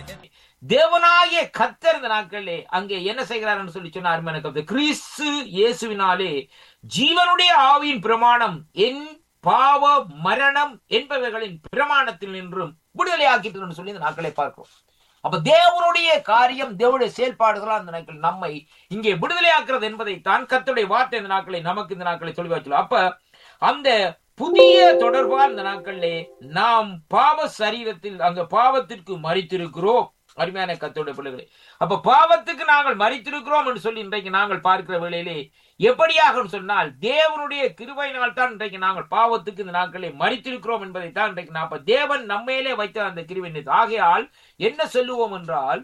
தேவனாகிய கத்தர் இந்த நாட்களிலே அங்கே என்ன செய்கிறார் என்று சொல்லி சொன்னார் அருமையான கருத்து கிறிஸ்து இயேசுவினாலே ஜீவனுடைய ஆவியின் பிரமாணம் என் பாவ மரணம் என்பவைகளின் பிரமாணத்தில் நின்றும் விடுதலையாக்கிட்டு என்று சொல்லி இந்த நாட்களை பார்க்கிறோம் அப்ப தேவனுடைய காரியம் தேவனுடைய செயல்பாடுகள் அந்த நாட்கள் நம்மை இங்கே விடுதலையாக்குறது என்பதை தான் கத்துடைய வார்த்தை இந்த நாட்களை நமக்கு இந்த நாட்களை தெளிவா சொல்லும் அப்ப அந்த புதிய தொடர்பால் இந்த நாட்களிலே நாம் பாவ சரீரத்தில் அங்க பாவத்திற்கு மறித்திருக்கிறோம் அருமையான கத்தோட பிள்ளைகளே அப்ப பாவத்துக்கு நாங்கள் மறித்திருக்கிறோம் என்று சொல்லி இன்றைக்கு நாங்கள் பார்க்கிற வேளையிலே எப்படியாக சொன்னால் தேவனுடைய கிருபையினால் தான் இன்றைக்கு நாங்கள் பாவத்துக்கு இந்த நாட்களை மறித்திருக்கிறோம் என்பதை தான் இன்றைக்கு நான் அப்ப தேவன் நம்மையிலே வைத்த அந்த கிருபை ஆகையால் என்ன சொல்லுவோம் என்றால்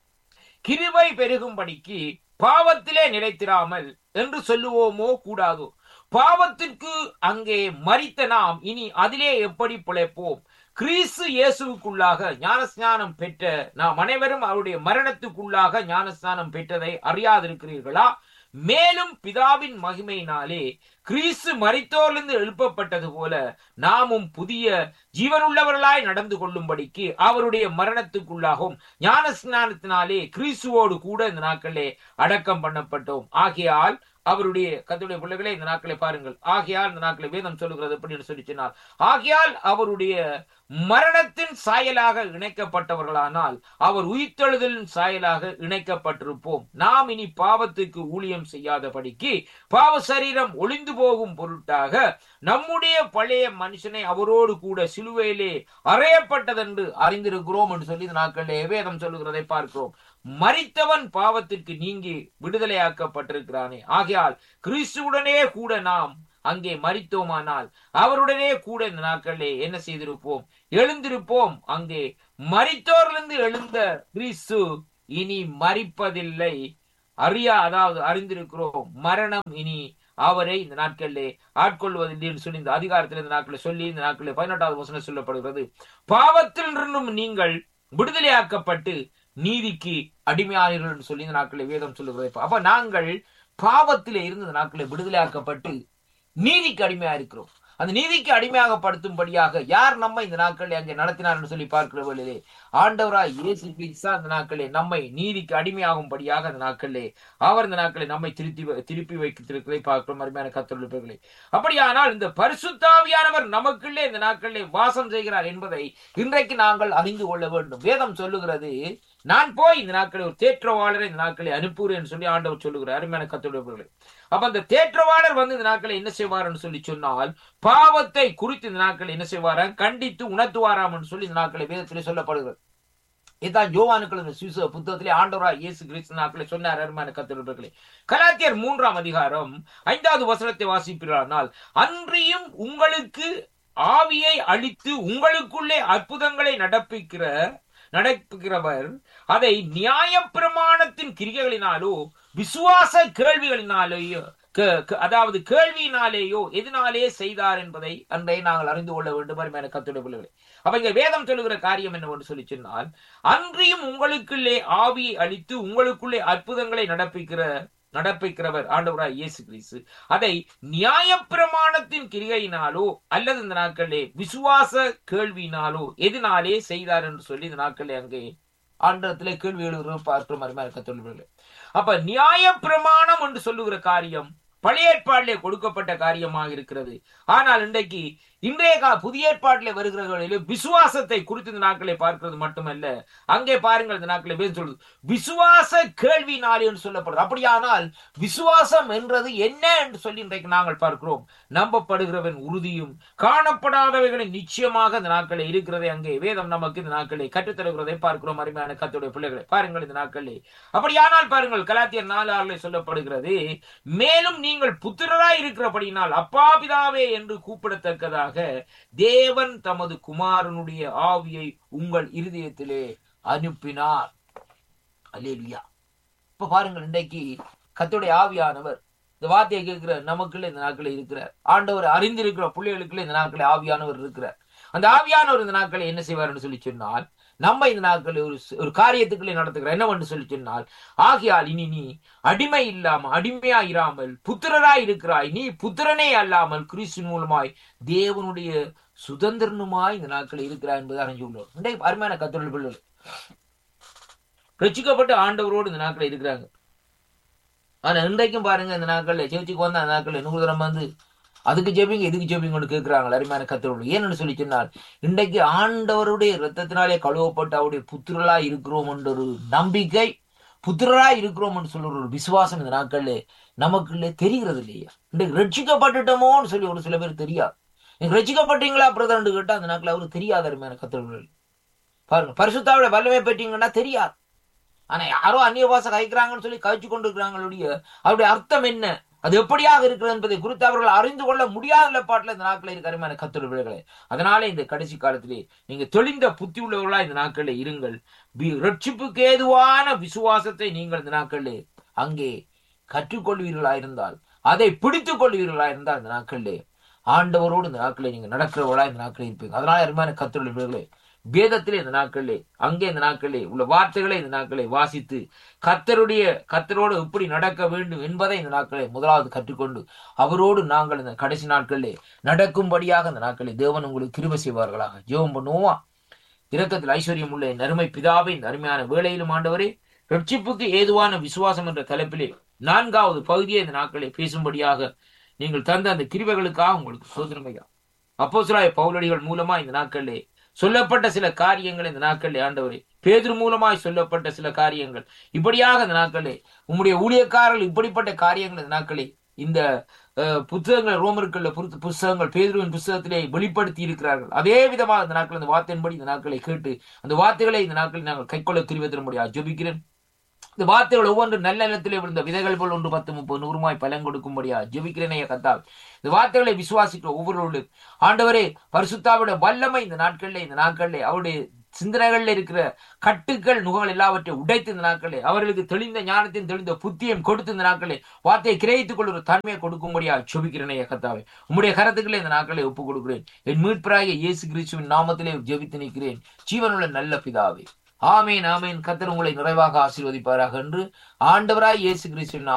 கிருபை பெருகும்படிக்கு பாவத்திலே நிலைத்திராமல் என்று சொல்லுவோமோ கூடாதோ பாவத்திற்கு அங்கே மறித்த நாம் இனி அதிலே எப்படி பிழைப்போம் கிறிஸ்து இயேசுவுக்குள்ளாக ஞானஸ்நானம் பெற்ற நாம் அனைவரும் அவருடைய மரணத்துக்குள்ளாக ஞானஸ்நானம் பெற்றதை அறியாதிருக்கிறீர்களா மேலும் பிதாவின் மகிமையினாலே கிறிஸ்து மரித்தோர்லிருந்து எழுப்பப்பட்டது போல நாமும் புதிய ஜீவனுள்ளவர்களாய் நடந்து கொள்ளும்படிக்கு அவருடைய மரணத்துக்குள்ளாகவும் ஞான ஸ்நானத்தினாலே கிறிஸ்துவோடு கூட இந்த நாட்களே அடக்கம் பண்ணப்பட்டோம் ஆகையால் அவருடைய கத்துடைய பிள்ளைகளே இந்த நாட்களை பாருங்கள் ஆகையால் இந்த நாட்களை வேதம் சொல்லுகிறது எப்படி சொல்லி சொன்னார் ஆகையால் அவருடைய மரணத்தின் சாயலாக இணைக்கப்பட்டவர்களானால் அவர் உயிர்த்தெழுதலின் சாயலாக இணைக்கப்பட்டிருப்போம் நாம் இனி பாவத்துக்கு ஊழியம் செய்யாதபடிக்கு பாவ சரீரம் ஒளிந்து போகும் பொருட்டாக நம்முடைய பழைய மனுஷனை அவரோடு கூட சிலுவையிலே அறையப்பட்டதென்று அறிந்திருக்கிறோம் என்று சொல்லி இந்த நாட்களிலே வேதம் சொல்லுகிறதை பார்க்கிறோம் மறித்தவன் பாவத்திற்கு நீங்கி விடுதலையாக்கப்பட்டிருக்கிறானே ஆகையால் கிறிஸ்துவுடனே கூட நாம் அங்கே மறித்தோமானால் அவருடனே கூட இந்த நாட்களிலே என்ன செய்திருப்போம் எழுந்திருப்போம் அங்கே மறித்தோரிலிருந்து எழுந்த கிறிஸ்து இனி மறிப்பதில்லை அறியா அதாவது அறிந்திருக்கிறோம் மரணம் இனி அவரை இந்த நாட்களிலே ஆட்கொள்வதில்லை என்று சொல்லி இந்த அதிகாரத்தில் இந்த நாட்களில் சொல்லி இந்த நாட்களில் பதினெட்டாவது வசனம் சொல்லப்படுகிறது பாவத்தில் இருந்தும் நீங்கள் விடுதலையாக்கப்பட்டு நீதிக்கு அடிமையானீர்கள் என்று சொல்லி இந்த நாட்களில் வேதம் சொல்லுகிறது அப்ப நாங்கள் பாவத்திலே இருந்து இந்த நாட்களில் விடுதலையாக்கப்பட்டு நீதிக்கு அடிமையா இருக்கிறோம் அந்த நீதிக்கு அடிமையாகப்படுத்தும்படியாக யார் நம்ம இந்த நாட்களில் அங்கே நடத்தினார் சொல்லி பார்க்கிற வேளையிலே ஆண்டவராய் இயேசு கிறிஸ்து அந்த நாட்களே நம்மை நீதிக்கு அடிமையாகும்படியாக அந்த நாட்களிலே அவர் இந்த நாட்களை நம்மை திருப்பி திருப்பி வைத்திருக்கிறதை பார்க்கிறோம் அருமையான கத்தொழில்களை அப்படியானால் இந்த பரிசுத்தாவியானவர் நமக்குள்ளே இந்த நாட்களிலே வாசம் செய்கிறார் என்பதை இன்றைக்கு நாங்கள் அறிந்து கொள்ள வேண்டும் வேதம் சொல்லுகிறது நான் போய் இந்த நாட்களை ஒரு தேற்றவாளரை இந்த நாட்களை அனுப்புகிறேன் சொல்லி ஆண்டவர் சொல்லுகிறார் அருமையான கத்தொழில்களை அப்ப அந்த தேற்றவாளர் வந்து இந்த நாட்களை என்ன செய்வார்னு சொல்லி சொன்னால் பாவத்தை குறித்து இந்த நாட்கள் என்ன செய்வாரா கண்டித்து உணர்த்துவாராம் என்று சொல்லி இந்த நாட்களை வேதத்திலே சொல்லப்படுகிறது இதான் யோவானுக்கள் சுவிச புத்தகத்திலே ஆண்டவரா இயேசு கிறிஸ்து நாட்களை சொன்னார் அருமையான கத்தொழில்களே கலாத்தியர் மூன்றாம் அதிகாரம் ஐந்தாவது வசனத்தை வாசிப்பீர்களானால் அன்றியும் உங்களுக்கு ஆவியை அளித்து உங்களுக்குள்ளே அற்புதங்களை நடப்பிக்கிற நடப்புகிறவர் அதை நியாய பிரமாணத்தின் கிரிகைகளினாலோ விசுவாச கேள்விகளினாலேயோ அதாவது கேள்வியினாலேயோ எதனாலே செய்தார் என்பதை அன்றை நாங்கள் அறிந்து கொள்ள வேண்டும் அருமையான கத்துடைய பிள்ளைகளை அப்ப இங்க வேதம் சொல்லுகிற காரியம் என்னவென்று சொல்லி சொன்னால் அன்றியும் உங்களுக்குள்ளே ஆவியை அளித்து உங்களுக்குள்ளே அற்புதங்களை நடப்பிக்கிற நடப்பிக்கிறவர் ஆண்டவராய் இயேசு கிறிஸ்து அதை நியாயப்பிரமாணத்தின் கிரிகையினாலோ அல்லது இந்த நாட்களிலே விசுவாச கேள்வியினாலோ எதனாலே செய்தார் என்று சொல்லி இந்த நாட்களிலே அங்கே ஆண்டத்திலே கேள்வி எழுதுகிற பார்க்கிறோம் அருமையாக கத்தொழில்களே அப்ப நியாய பிரமாணம் என்று சொல்லுகிற காரியம் பழைய ஏற்பாட்டிலே கொடுக்கப்பட்ட காரியமாக இருக்கிறது ஆனால் இன்றைக்கு இன்றைய கா புதிய ஏற்பாட்டிலே வருகிறவர்களில் விசுவாசத்தை குறித்து இந்த நாட்களை பார்க்கிறது மட்டுமல்ல அங்கே பாருங்கள் இந்த நாட்களை பேர் சொல்லுது விசுவாச கேள்வினாலே என்று சொல்லப்படுது அப்படியானால் விசுவாசம் என்றது என்ன என்று சொல்லி இன்றைக்கு நாங்கள் பார்க்கிறோம் நம்பப்படுகிறவன் உறுதியும் காணப்படாதவைகளின் நிச்சயமாக இந்த நாட்களில் இருக்கிறதை அங்கே வேதம் நமக்கு இந்த நாட்களை கற்றுத்தருகிறதை பார்க்கிறோம் அருமையான கத்துடைய பிள்ளைகளை பாருங்கள் இந்த நாட்களில் அப்படியானால் பாருங்கள் கலாத்தியர் நாலு ஆறுல சொல்லப்படுகிறது மேலும் நீங்கள் புத்திரராய் இருக்கிறபடியினால் அப்பா பிதாவே என்று கூப்பிடத்தக்கதாக தேவன் தமது குமாரனுடைய ஆவியை உங்கள் இருதயத்திலே அனுப்பினார் அலேலுயா இப்ப பாருங்கள் இன்றைக்கு கத்துடைய ஆவியானவர் இந்த வார்த்தையை கேட்கிற நமக்குள்ள இந்த நாட்களில் இருக்கிறார் ஆண்டவர் அறிந்திருக்கிற பிள்ளைகளுக்குள்ள இந்த நாட்களில் ஆவியானவர் இருக்கிறார் அந்த ஆவியானவர் இந்த நாட்களை என்ன செய்வார்னு சொல்லி சொன்னால் நம்ம இந்த நாட்களில் ஒரு ஒரு காரியத்துக்குள்ளே நடத்துகிற என்னவென்று சொல்லி சொன்னால் ஆகியால் இனி நீ அடிமை இல்லாமல் அடிமையா இராமல் புத்திரராய் இருக்கிறாய் நீ புத்திரனே அல்லாமல் கிறிஸ்து மூலமாய் தேவனுடைய சுதந்திரனுமாய் இந்த நாட்களில் இருக்கிறாய் என்பதை அறிஞ்சு உள்ளோம் இன்றைக்கு அருமையான கத்தொழில் பிள்ளைகள் ரட்சிக்கப்பட்டு ஆண்டவரோடு இந்த நாட்கள் இருக்கிறாங்க ஆனா இன்றைக்கும் பாருங்க இந்த நாட்கள்ல சேர்ச்சுக்கு வந்த அந்த நாட்கள் நூறு தரம் வந்து அதுக்கு ஜெபிங்க இதுக்கு ஜெபிங்கன்னு கேட்கிறாங்க அருமையான கத்தரோடு ஏன்னு சொல்லி சொன்னால் இன்றைக்கு ஆண்டவருடைய ரத்தத்தினாலே கழுவப்பட்டு அவருடைய புத்திரலா இருக்கிறோம் என்ற ஒரு நம்பிக்கை புத்திரரா இருக்கிறோம் என்று சொல்ற ஒரு விசுவாசம் இந்த நாட்கள்ல நமக்குள்ளே தெரிகிறது இல்லையா இன்றைக்கு ரட்சிக்கப்பட்டுட்டோமோன்னு சொல்லி ஒரு சில பேர் தெரியாது நீங்க ரட்சிக்கப்பட்டீங்களா பிரதர் கேட்டா அந்த நாட்கள் அவருக்கு தெரியாது அருமையான கத்தர்கள் பாருங்க பரிசுத்தாவோட வல்லமை பெற்றீங்கன்னா தெரியாது ஆனா யாரோ அந்நிய பாசம் கழிக்கிறாங்கன்னு சொல்லி கழிச்சு கொண்டு இருக்கிறாங்களுடைய அவருடைய அர்த்தம் என்ன அது எப்படியாக இருக்கிறது என்பதை குறித்து அவர்கள் அறிந்து கொள்ள முடியாத பாட்டில் இந்த நாட்களில் இருக்க அருமையான கத்தர் விடுகளே அதனால இந்த கடைசி காலத்திலே நீங்க தெளிந்த புத்தி உள்ளவர்களா இந்த நாட்களில் இருங்கள் வி- ரட்சிப்புக்கு ஏதுவான விசுவாசத்தை நீங்கள் இந்த நாட்களிலே அங்கே கற்றுக்கொள்வீர்களா இருந்தால் அதை பிடித்துக் கொள்வீர்களா இருந்தால் இந்த நாட்களிலே ஆண்டவரோடு இந்த நாட்களில் நீங்க நடக்கிறவர்களா இந்த நாட்களில் இருப்பீங்க அதனால அருமையான கத்தருடைய விடுகளே வேதத்திலே இந்த நாட்களிலே அங்கே இந்த நாட்களிலே உள்ள வார்த்தைகளை இந்த நாட்களை வாசித்து கர்த்தருடைய கர்த்தரோடு எப்படி நடக்க வேண்டும் என்பதை இந்த நாட்களை முதலாவது கற்றுக்கொண்டு அவரோடு நாங்கள் இந்த கடைசி நாட்களிலே நடக்கும்படியாக இந்த நாட்களை தேவன் உங்களுக்கு கிருபை செய்வார்களாக ஜெபம் பண்ணுவோமா இரக்கத்தில் ஐஸ்வர்யம் உள்ள என் அருமை பிதாவை இந்த அருமையான வேளையிலும் ஆண்டவரே ரட்சிப்புக்கு ஏதுவான விசுவாசம் என்ற தலைப்பிலே நான்காவது பகுதியை இந்த நாட்களை பேசும்படியாக நீங்கள் தந்த அந்த கிருபைகளுக்காக உங்களுக்கு சோதனையா அப்போஸ்தலராய பவுலடிகள் மூலமா இந்த நாட்களிலே சொல்லப்பட்ட சில காரியங்கள் இந்த நாட்களிலே ஆண்டவரே பேதுரு மூலமாய் சொல்லப்பட்ட சில காரியங்கள் இப்படியாக இந்த நாட்களே உம்முடைய ஊழியக்காரர்கள் இப்படிப்பட்ட காரியங்கள் இந்த நாட்களே இந்த அஹ், புத்தகங்கள் ரோமருக்குள்ள புத்த- புஸ்தகங்கள் பேதுருவின் புஸ்தகத்திலே வெளிப்படுத்தி இருக்கிறார்கள் அதே விதமாக இந்த நாட்கள் இந்த வார்த்தையின்படி இந்த நாட்களை கேட்டு அந்த வார்த்தைகளை இந்த நாட்களில் நாங்கள் கைக்கொள்ள கிருவதன்படியாக ஜெபிக்கிறேன் இந்த வார்த்தைகள் ஒவ்வொன்று நல்ல நிலத்திலே விழுந்த விதைகள் போல் ஒன்று பத்து முப்பது நூறுமாய் பலன் கொடுக்கும்படியா ஜெபிக்கிறேனே கத்தால் இந்த வார்த்தைகளை விசுவாசிக்கிற ஒவ்வொருவர்களும் ஆண்டவரே பரிசுத்தாவுடைய வல்லமை இந்த நாட்களிலே இந்த நாட்களிலே அவருடைய சிந்தனைகள்ல இருக்கிற கட்டுக்கள் நுகங்கள் எல்லாவற்றையும் உடைத்து இந்த நாட்களே அவர்களுக்கு தெளிந்த ஞானத்தையும் தெளிந்த புத்தியும் கொடுத்து இந்த நாட்களே வார்த்தையை கிரகித்துக் கொள்ள ஒரு தன்மையை கொடுக்கும்படியா சொபிக்கிறேனே கத்தாவே உம்முடைய கரத்துக்களை இந்த நாட்களை ஒப்புக் கொடுக்கிறேன் என் மீட்பராகிய இயேசு கிறிஸ்துவின் நாமத்திலே ஜெபித்து நிற்கிறேன் ஜீவனுள்ள நல்ல பிதாவே ஆமேன் ஆமேன் கத்தர் உங்களை நிறைவாக ஆசீர்வதிப்பாராக என்று ஆண்டவராய் இயேசு கிறிஸ்துவின்